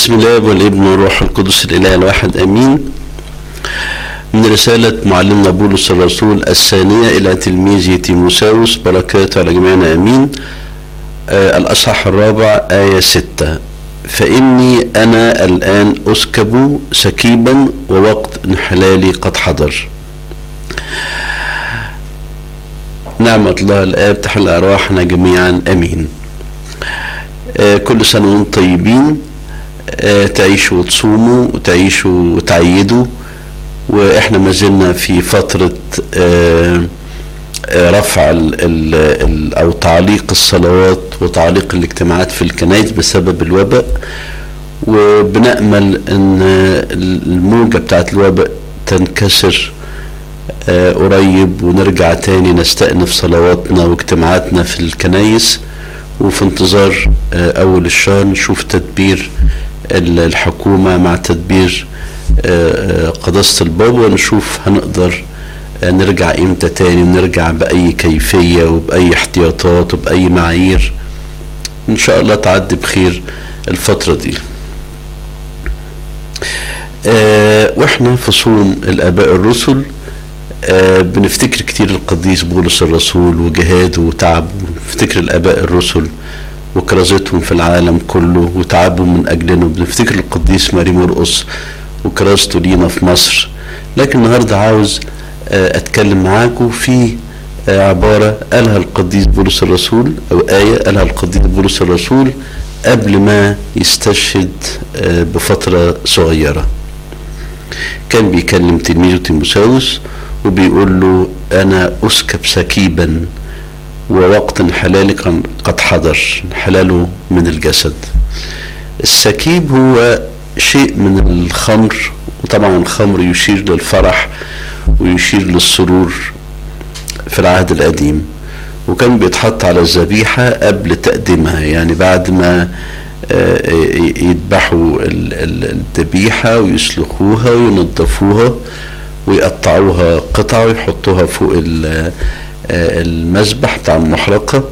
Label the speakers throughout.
Speaker 1: بسم الله والابن والروح القدس الاله الواحد امين من رسالة معلمنا بولس الرسول الثانية إلى تلميذه تيموساوس بركاته على جميعنا آمين آه الأصحاح الرابع آية ستة فإني أنا الآن أسكب سكيبا ووقت انحلالي قد حضر نعمة الله الآب تحل أرواحنا جميعا أمين آه كل سنة وانتم طيبين آه تعيشوا وتصوموا وتعيشوا وتعيدوا واحنا ما زلنا في فترة آه رفع ال ال ال او تعليق الصلوات وتعليق الاجتماعات في الكنائس بسبب الوباء وبنأمل ان الموجة بتاعت الوباء تنكسر قريب ونرجع تاني نستأنف صلواتنا واجتماعاتنا في الكنايس وفي انتظار اول الشهر نشوف تدبير الحكومة مع تدبير قداسة البابا ونشوف هنقدر نرجع امتى تاني نرجع بأي كيفية وبأي احتياطات وبأي معايير ان شاء الله تعدي بخير الفترة دي اه واحنا في صوم الاباء الرسل اه بنفتكر كتير القديس بولس الرسول وجهاده وتعبه بنفتكر الاباء الرسل وكرازتهم في العالم كله وتعبهم من اجلنا بنفتكر القديس ماري مرقص وكرازته لينا في مصر لكن النهارده عاوز اه اتكلم معاكم في عبارة قالها القديس بولس الرسول أو آية قالها القديس بولس الرسول قبل ما يستشهد بفترة صغيرة كان بيكلم تلميذه تيموساوس وبيقول له أنا أسكب سكيبا ووقت انحلالي قد حضر انحلاله من الجسد السكيب هو شيء من الخمر وطبعا الخمر يشير للفرح ويشير للسرور في العهد القديم وكان بيتحط على الذبيحة قبل تقديمها يعني بعد ما يذبحوا الذبيحة ويسلخوها وينظفوها ويقطعوها قطع ويحطوها فوق المذبح بتاع المحرقة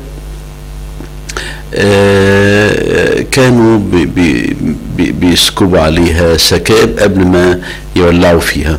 Speaker 1: كانوا بي بي بيسكبوا عليها سكاب قبل ما يولعوا فيها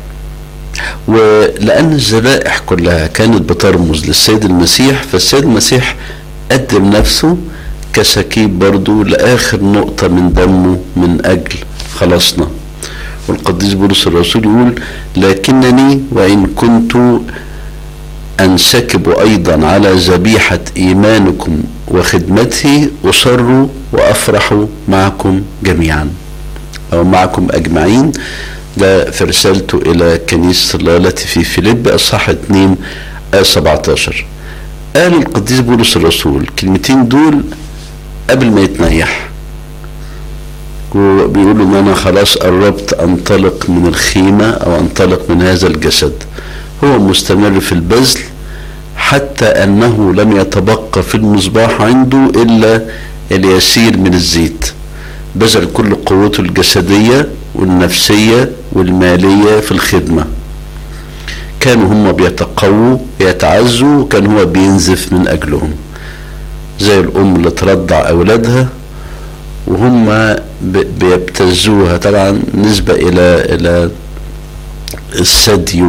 Speaker 1: ولأن الذبائح كلها كانت بترمز للسيد المسيح فالسيد المسيح قدم نفسه كسكيب برضو لآخر نقطة من دمه من أجل خلاصنا والقديس بولس الرسول يقول لكنني وإن كنت أنسكب أيضا على ذبيحة إيمانكم وخدمته أصر وأفرح معكم جميعا أو معكم أجمعين ده في رسالته إلى كنيسة الله التي في فيليب أصحاح 2 آية 17 قال القديس بولس الرسول الكلمتين دول قبل ما يتنيح وبيقولوا ان انا خلاص قربت انطلق من الخيمة او انطلق من هذا الجسد هو مستمر في البذل حتى انه لم يتبقى في المصباح عنده الا اليسير من الزيت بذل كل قوته الجسدية والنفسية والمالية في الخدمة كانوا هم بيتقووا يتعزوا وكان هو بينزف من أجلهم زي الأم اللي ترضع أولادها وهم بيبتزوها طبعا نسبة إلى إلى الثدي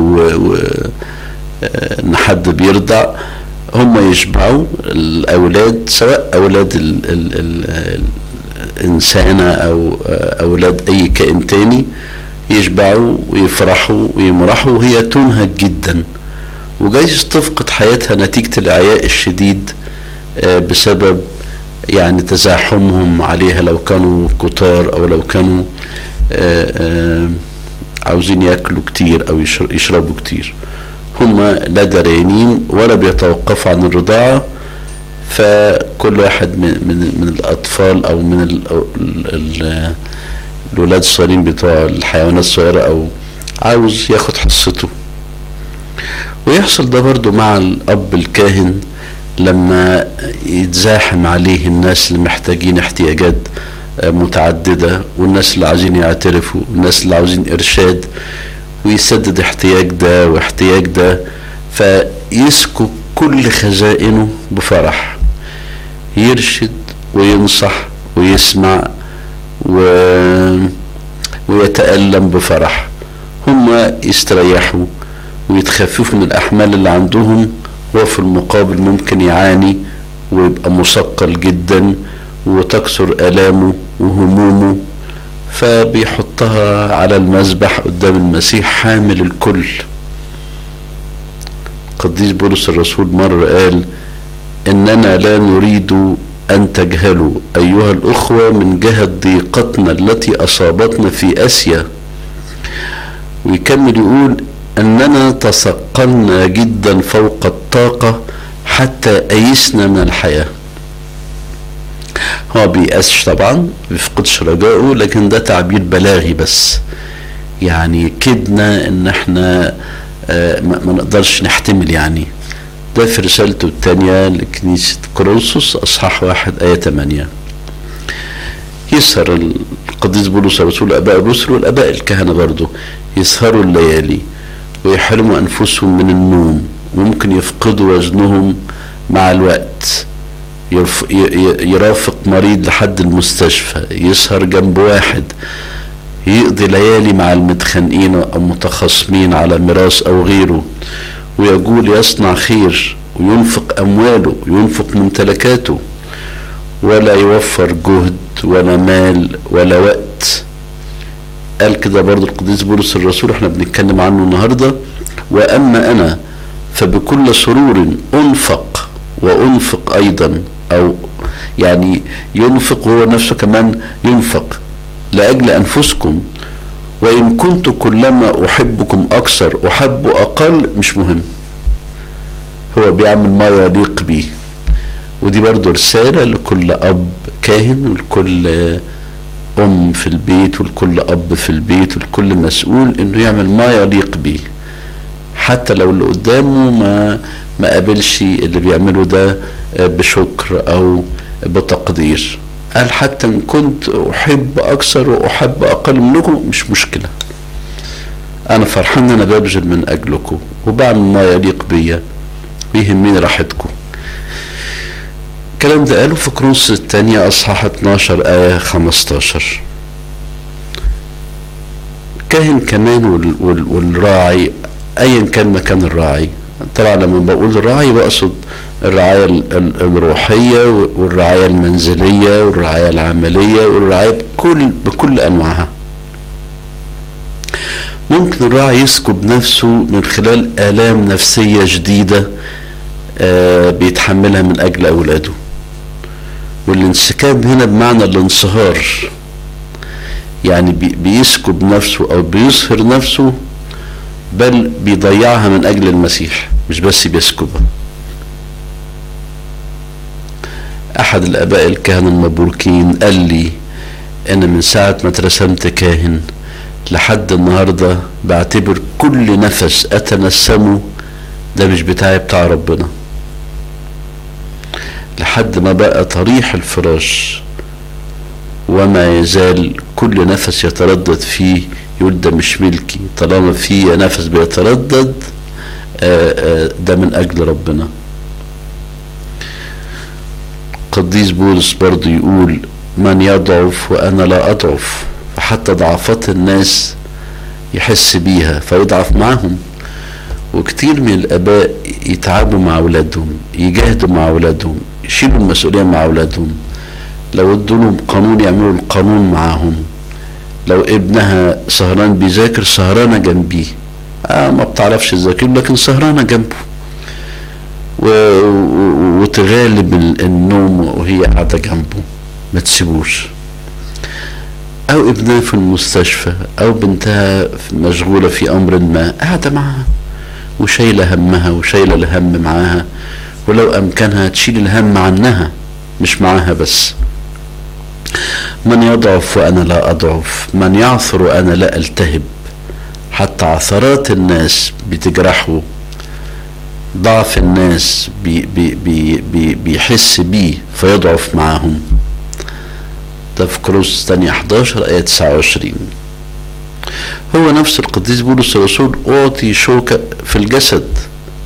Speaker 1: وإن حد بيرضع هم يشبعوا الأولاد سواء أولاد ال ال ال إنسانة أو أولاد أي كائن تاني يشبعوا ويفرحوا ويمرحوا وهي تنهك جدا وجايز تفقد حياتها نتيجة الإعياء الشديد بسبب يعني تزاحمهم عليها لو كانوا كتار أو لو كانوا عاوزين ياكلوا كتير أو يشربوا كتير هم لا دريانين ولا بيتوقفوا عن الرضاعة فكل واحد من من من الاطفال او من ال ال الولاد الصغيرين بتوع الحيوانات الصغيره او عاوز ياخد حصته ويحصل ده برضو مع الاب الكاهن لما يتزاحم عليه الناس اللي محتاجين احتياجات متعددة والناس اللي عاوزين يعترفوا والناس اللي عاوزين إرشاد ويسدد احتياج ده واحتياج ده فيسكب كل خزائنه بفرح يرشد وينصح ويسمع و يتألم بفرح هم يستريحوا ويتخففوا من الأحمال اللي عندهم وفي المقابل ممكن يعاني ويبقى مثقل جدا وتكثر آلامه وهمومه فبيحطها على المذبح قدام المسيح حامل الكل قديس بولس الرسول مرة قال إننا لا نريد أن تجهلوا أيها الأخوة من جهة ضيقتنا التي أصابتنا في آسيا ويكمل يقول أننا تثقلنا جدا فوق الطاقة حتى أيسنا من الحياة هو بيأسش طبعا بيفقدش رجائه لكن ده تعبير بلاغي بس يعني كدنا ان احنا آه ما نقدرش نحتمل يعني ده في رسالته الثانية لكنيسة كورنثوس أصحاح واحد آية 8 يسهر القديس بولس الرسول الآباء الرسل والآباء الكهنة برضه يسهروا الليالي ويحرموا أنفسهم من النوم وممكن يفقدوا وزنهم مع الوقت يرافق مريض لحد المستشفى يسهر جنب واحد يقضي ليالي مع المتخانقين أو متخاصمين على ميراث أو غيره ويقول يصنع خير وينفق أمواله وينفق ممتلكاته ولا يوفر جهد ولا مال ولا وقت قال كده برضو القديس بولس الرسول احنا بنتكلم عنه النهارده واما انا فبكل سرور انفق وانفق ايضا او يعني ينفق هو نفسه كمان ينفق لاجل انفسكم وان كنت كلما احبكم اكثر احب اقل مش مهم هو بيعمل ما يليق به ودي برضو رسالة لكل أب كاهن ولكل أم في البيت ولكل أب في البيت ولكل مسؤول إنه يعمل ما يليق به حتى لو اللي قدامه ما ما قابلش اللي بيعمله ده بشكر أو بتقدير قال حتى إن كنت أحب أكثر وأحب أقل منكم مش مشكلة أنا فرحان إن أنا ببذل من أجلكم وبعمل ما يليق بيا ويهمني راحتكم الكلام ده قاله في كروس الثانية أصحاح 12 آية 15 كاهن كمان وال وال والراعي أيا كان مكان الراعي طبعا لما بقول الراعي بقصد الرعاية الروحية والرعاية المنزلية والرعاية العملية والرعاية بكل بكل أنواعها ممكن الراعي يسكب نفسه من خلال آلام نفسية جديدة آه بيتحملها من أجل أولاده والانسكاب هنا بمعنى الانصهار يعني بي بيسكب نفسه أو بيظهر نفسه بل بيضيعها من أجل المسيح مش بس بيسكبها أحد الآباء الكهنة المبروكين قال لي أنا من ساعة ما اترسمت كاهن لحد النهاردة بعتبر كل نفس أتنسمه ده مش بتاعي بتاع ربنا لحد ما بقى طريح الفراش وما يزال كل نفس يتردد فيه يقول ده مش ملكي طالما في نفس بيتردد ده من أجل ربنا قديس بولس برضو يقول من يضعف وأنا لا أضعف فحتى ضعفات الناس يحس بيها فيضعف معهم وكتير من الآباء يتعبوا مع أولادهم يجاهدوا مع أولادهم يشيلوا المسؤولية مع أولادهم لو ادوا لهم قانون يعملوا القانون معاهم لو ابنها سهران بيذاكر سهرانة جنبيه آه ما بتعرفش تذاكر لكن سهرانة جنبه و... و... وتغالب النوم وهي قاعدة جنبه ما تسيبوش أو ابنها في المستشفى أو بنتها مشغولة في أمر ما قاعدة معاها وشايلة همها وشايلة الهم معاها ولو أمكنها تشيل الهم عنها مش معاها بس من يضعف وأنا لا أضعف من يعثر وأنا لا ألتهب حتى عثرات الناس بتجرحه ضعف الناس بي بي بي بي بيحس بيه فيضعف معاهم ده في كروس تانية 11 آية 29 هو نفس القديس بولس الرسول أعطي شوكة في الجسد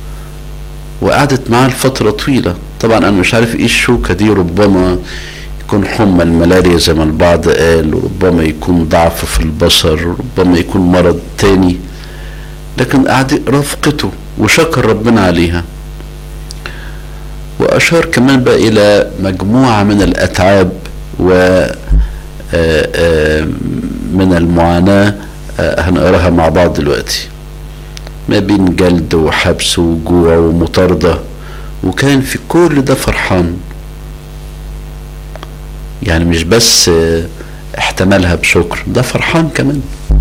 Speaker 1: وقعدت معاه لفترة طويلة طبعا أنا مش عارف إيه الشوكة دي ربما تكون حمى الملاريا زي ما البعض قال وربما يكون ضعف في البصر ربما يكون مرض تاني لكن قعد رفقته وشكر ربنا عليها وأشار كمان بقى إلى مجموعة من الأتعاب و من المعاناة هنقراها مع بعض دلوقتي ما بين جلد وحبس وجوع ومطاردة وكان في كل ده فرحان يعني مش بس احتملها بشكر ده فرحان كمان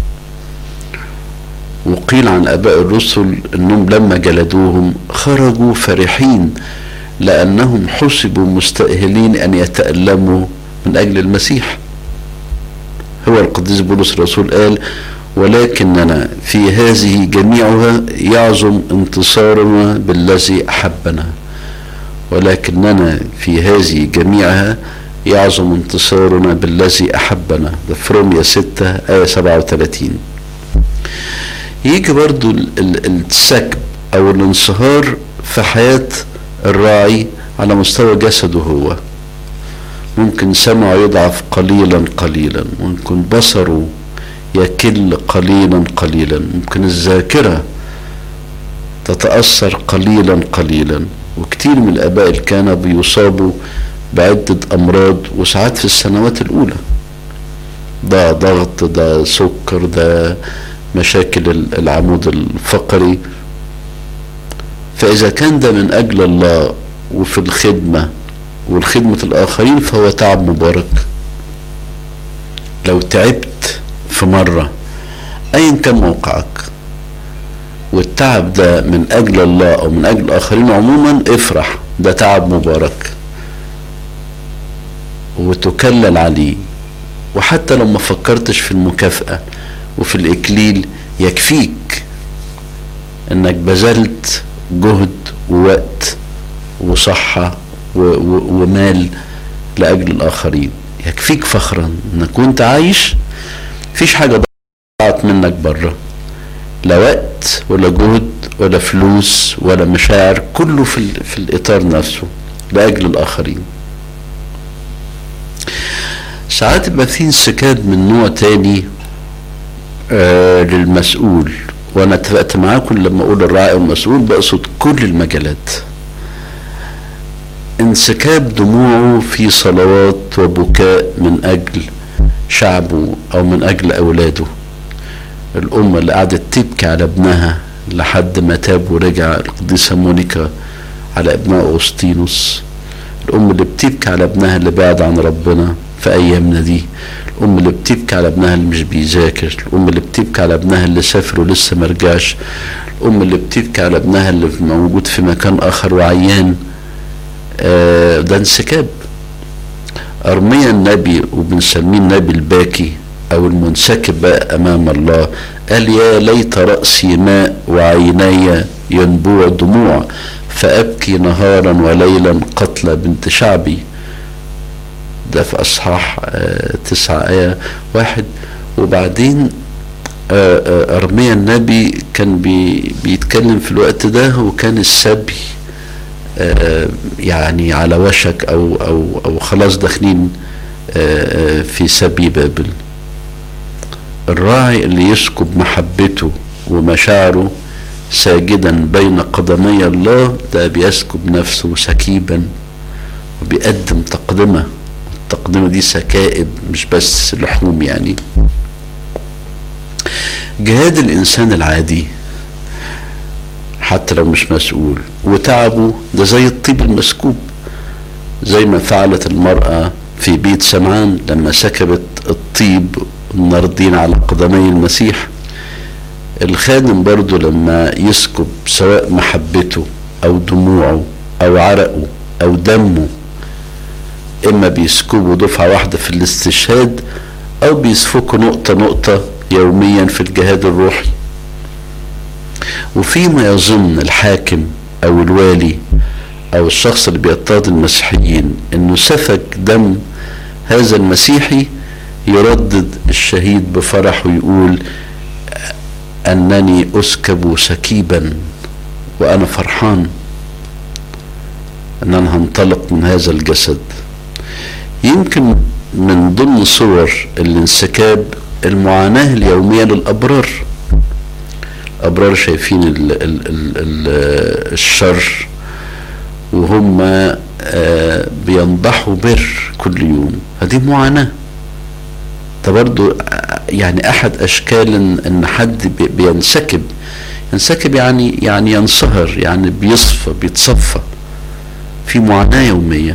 Speaker 1: وقيل عن اباء الرسل انهم لما جلدوهم خرجوا فرحين لانهم حسبوا مستاهلين ان يتالموا من اجل المسيح هو القديس بولس الرسول قال ولكننا في هذه جميعها يعظم انتصارنا بالذي احبنا ولكننا في هذه جميعها يعظم انتصارنا بالذي احبنا ده في روميا 6 ايه 37 يجي برضو السكب او الانصهار في حياة الراعي على مستوى جسده هو ممكن سمعه يضعف قليلا قليلا ممكن بصره يكل قليلا قليلا ممكن الذاكرة تتأثر قليلا قليلا وكتير من الآباء الكهنة بيصابوا بعدة أمراض وساعات في السنوات الأولى ده ضغط ده سكر ده مشاكل العمود الفقري فإذا كان ده من أجل الله وفي الخدمة والخدمة الآخرين فهو تعب مبارك لو تعبت في مرة أيا كان موقعك والتعب ده من أجل الله أو من أجل الآخرين عموما افرح ده تعب مبارك وتكلل عليه وحتى لو ما فكرتش في المكافأة وفي الإكليل يكفيك إنك بذلت جهد ووقت وصحة ومال لأجل الآخرين يكفيك فخرا إنك وأنت عايش مفيش حاجة ضاعت منك بره لا وقت ولا جهد ولا فلوس ولا مشاعر كله في, في الإطار نفسه لأجل الآخرين ساعات يبقى في انسكاب من نوع تاني آه للمسؤول وانا اتفقت معاكم لما اقول الراعي والمسؤول بقصد كل المجالات انسكاب دموعه في صلوات وبكاء من اجل شعبه او من اجل اولاده الام اللي قعدت تبكي على ابنها لحد ما تاب ورجع القديسة مونيكا على ابنها أوسطينوس الأم اللي بتبكي على ابنها اللي بعد عن ربنا في أيامنا دي الأم اللي بتبكي على ابنها اللي مش بيذاكر الأم اللي بتبكي على ابنها اللي سافر ولسه مرجعش الأم اللي بتبكي على ابنها اللي موجود في مكان آخر وعيان آه ده انسكاب أرميا النبي وبنسميه النبي الباكي أو المنسكب بقى أمام الله قال يا ليت رأسي ماء وعيني ينبوع دموع فأبكي نهارا وليلا قتل بنت شعبي ده في أصحاح آه تسعة آية واحد وبعدين آه آه أرميا النبي كان بي بيتكلم في الوقت ده وكان السبي يعني على وشك أو أو أو خلاص داخلين في سبي بابل الراعي اللي يسكب محبته ومشاعره ساجدا بين قدمي الله ده بيسكب نفسه سكيبا وبيقدم تقدمه التقدمه دي سكائب مش بس لحوم يعني جهاد الانسان العادي حتى لو مش مسؤول وتعبه ده زي الطيب المسكوب زي ما فعلت المرأة في بيت سمعان لما سكبت الطيب الناردين على قدمي المسيح الخادم برضو لما يسكب سواء محبته او دموعه او عرقه او دمه اما بيسكبوا دفعة واحدة في الاستشهاد او بيسفكوا نقطة نقطة يوميا في الجهاد الروحي وفيما يظن الحاكم او الوالي او الشخص اللي بيضطهد المسيحيين انه سفك دم هذا المسيحي يردد الشهيد بفرح ويقول انني اسكب سكيبا وانا فرحان ان انا هنطلق من هذا الجسد يمكن من ضمن صور الانسكاب المعاناة اليومية للأبرار الأبرار شايفين ال ال ال ال الشر وهم آه بينضحوا بر كل يوم هذه معاناة ده برضو يعني أحد أشكال إن, إن حد بينسكب ينسكب يعني يعني ينصهر يعني بيصفى بيتصفى في معاناة يومية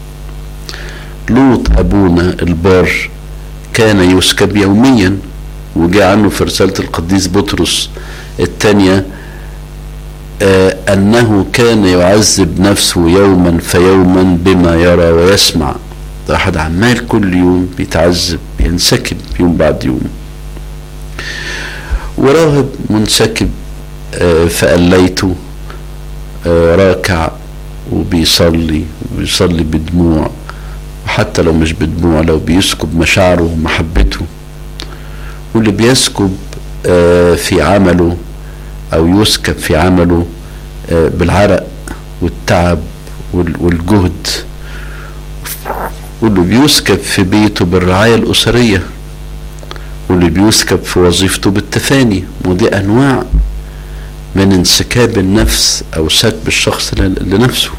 Speaker 1: لوط أبونا البار كان يسكب يوميا وجاء عنه في رسالة القديس بطرس الثانية آه أنه كان يعذب نفسه يوما فيوما بما يرى ويسمع ده أحد عمال كل يوم بيتعذب بينسكب يوم بعد يوم وراهب منسكب آه فأليته آه راكع وبيصلي وبيصلي بدموع وحتى لو مش بدموع لو بيسكب مشاعره ومحبته واللي بيسكب في عمله او يسكب في عمله بالعرق والتعب والجهد واللي بيسكب في بيته بالرعاية الأسرية واللي بيسكب في وظيفته بالتفاني ودي أنواع من انسكاب النفس أو سكب الشخص لنفسه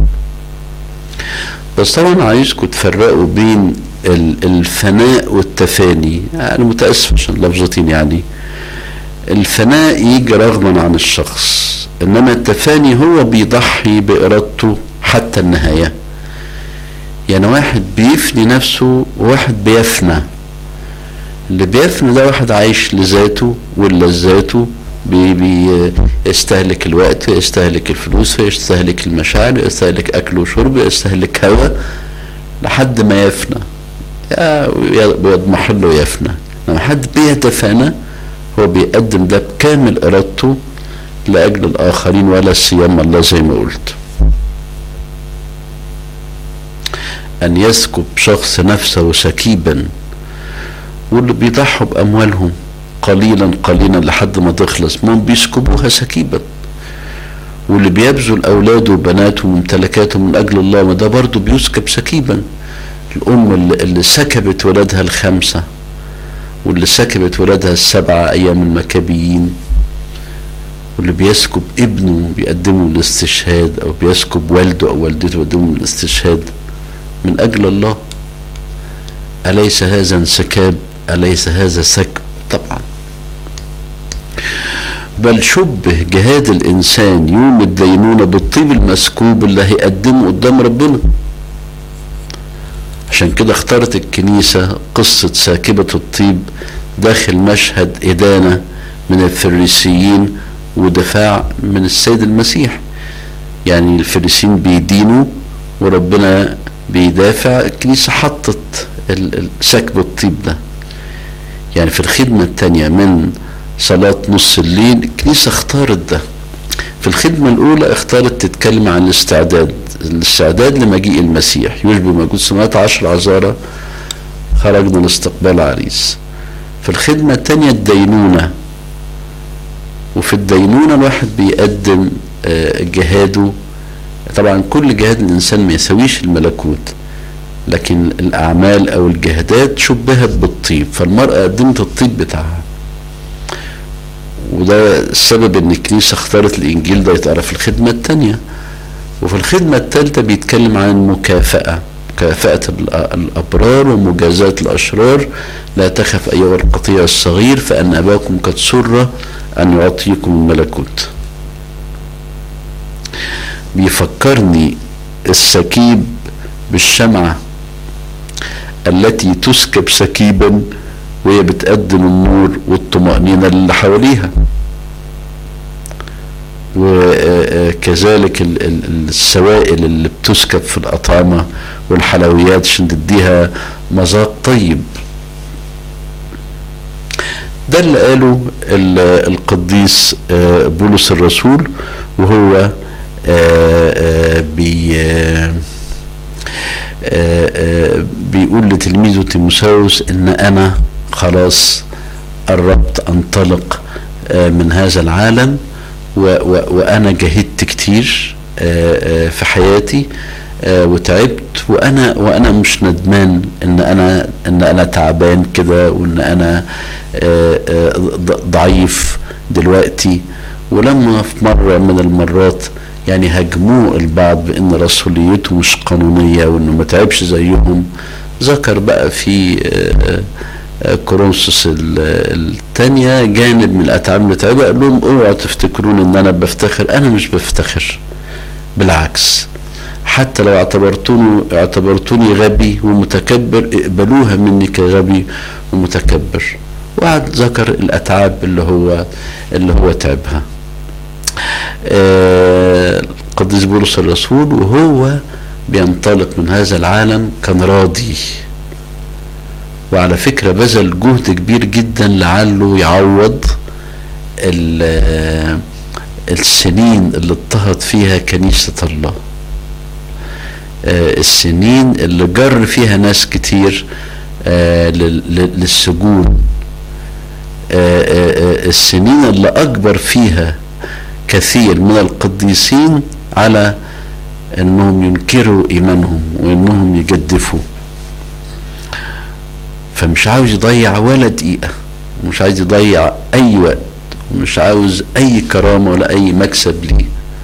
Speaker 1: بس طبعا عايزكم تفرقوا بين الفناء والتفاني انا متاسف عشان لفظتين يعني الفناء يجي رغما عن الشخص انما التفاني هو بيضحي بارادته حتى النهايه يعني واحد بيفني نفسه وواحد بيفنى اللي بيفنى ده واحد عايش لذاته ولذاته بي بي يستهلك الوقت يستهلك الفلوس يستهلك المشاعر يستهلك اكل وشرب يستهلك هواء لحد ما يفنى بيضمحل له يفنى لما حد بيتفانى هو بيقدم ده بكامل ارادته لاجل الاخرين ولا سيما الله زي ما قلت ان يسكب شخص نفسه سكيبا واللي بيضحوا باموالهم قليلا قليلا لحد ما تخلص ما بيسكبوها سكيبا واللي بيبذل اولاده وبناته وممتلكاته من اجل الله ما ده برضه بيسكب سكيبا الام اللي, اللي سكبت ولادها الخمسه واللي سكبت ولادها السبعه ايام المكابيين واللي بيسكب ابنه بيقدمه للاستشهاد او بيسكب والده او والدته بيقدمه للاستشهاد من اجل الله اليس هذا انسكاب اليس هذا سكب طبعا بل شبه جهاد الانسان يوم الدينونه بالطيب المسكوب اللي هيقدمه قدام ربنا عشان كده اختارت الكنيسة قصة ساكبة الطيب داخل مشهد إدانة من الفريسيين ودفاع من السيد المسيح يعني الفريسيين بيدينوا وربنا بيدافع الكنيسة حطت سكب الطيب ده يعني في الخدمة التانية من صلاة نص الليل الكنيسة اختارت ده في الخدمة الأولى اختارت تتكلم عن الاستعداد الاستعداد لمجيء المسيح يشبه موجود سمعت عشر عذارى خرجنا لاستقبال عريس في الخدمة التانية الدينونة وفي الدينونة الواحد بيقدم جهاده طبعا كل جهاد الإنسان ما يساويش الملكوت لكن الأعمال أو الجهادات شبهت بالطيب فالمرأة قدمت الطيب بتاعها وده السبب ان الكنيسه اختارت الانجيل ده يتقرا في الخدمه الثانيه وفي الخدمه الثالثه بيتكلم عن المكافاه مكافأة الأبرار ومجازاة الأشرار لا تخف أيها القطيع الصغير فأن أباكم قد سر أن يعطيكم الملكوت بيفكرني السكيب بالشمعة التي تسكب سكيبا وهي بتقدم النور والطمأنينة اللي حواليها وكذلك السوائل اللي بتسكب في الأطعمة والحلويات عشان تديها مذاق طيب ده اللي قاله القديس بولس الرسول وهو بي بيقول لتلميذه تيموساوس ان انا خلاص قربت انطلق من هذا العالم و و وانا جهدت كتير في حياتي آه، وتعبت وانا وانا مش ندمان ان انا ان انا تعبان كده وان انا آه، آه، ض- ضعيف دلوقتي ولما في مره من المرات يعني هاجموه البعض بان رسوليته مش قانونيه وانه ما تعبش زيهم ذكر بقى في آه، آه، كورنثوس ال- الثانيه جانب من الاتعاب اللي تعبها قال لهم اوعوا تفتكرون ان انا بفتخر انا مش بفتخر بالعكس حتى لو اعتبرتوني اعتبرتوني غبي ومتكبر اقبلوها مني كغبي ومتكبر وقعد ذكر الاتعاب اللي هو اللي هو تعبها آه، القديس بولس الرسول وهو بينطلق من هذا العالم كان راضي وعلى فكرة بذل جهد كبير جدا لعله يعوض ال- السنين اللي اضطهد فيها كنيسة الله آه، السنين اللي جر فيها ناس كتير آه، لل- لل- للسجون آه، آه، آه، السنين اللي أكبر فيها كثير من القديسين على انهم ينكروا ايمانهم وانهم يجدفوا فمش عاوز يضيع ولا دقيقة ومش عايز يضيع اي وقت ومش عاوز اي كرامة ولا اي مكسب ليه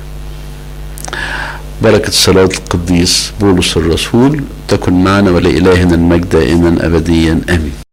Speaker 1: بركة صلاة القديس بولس الرسول تكن معنا ولإلهنا المجد دائما أبديا آمين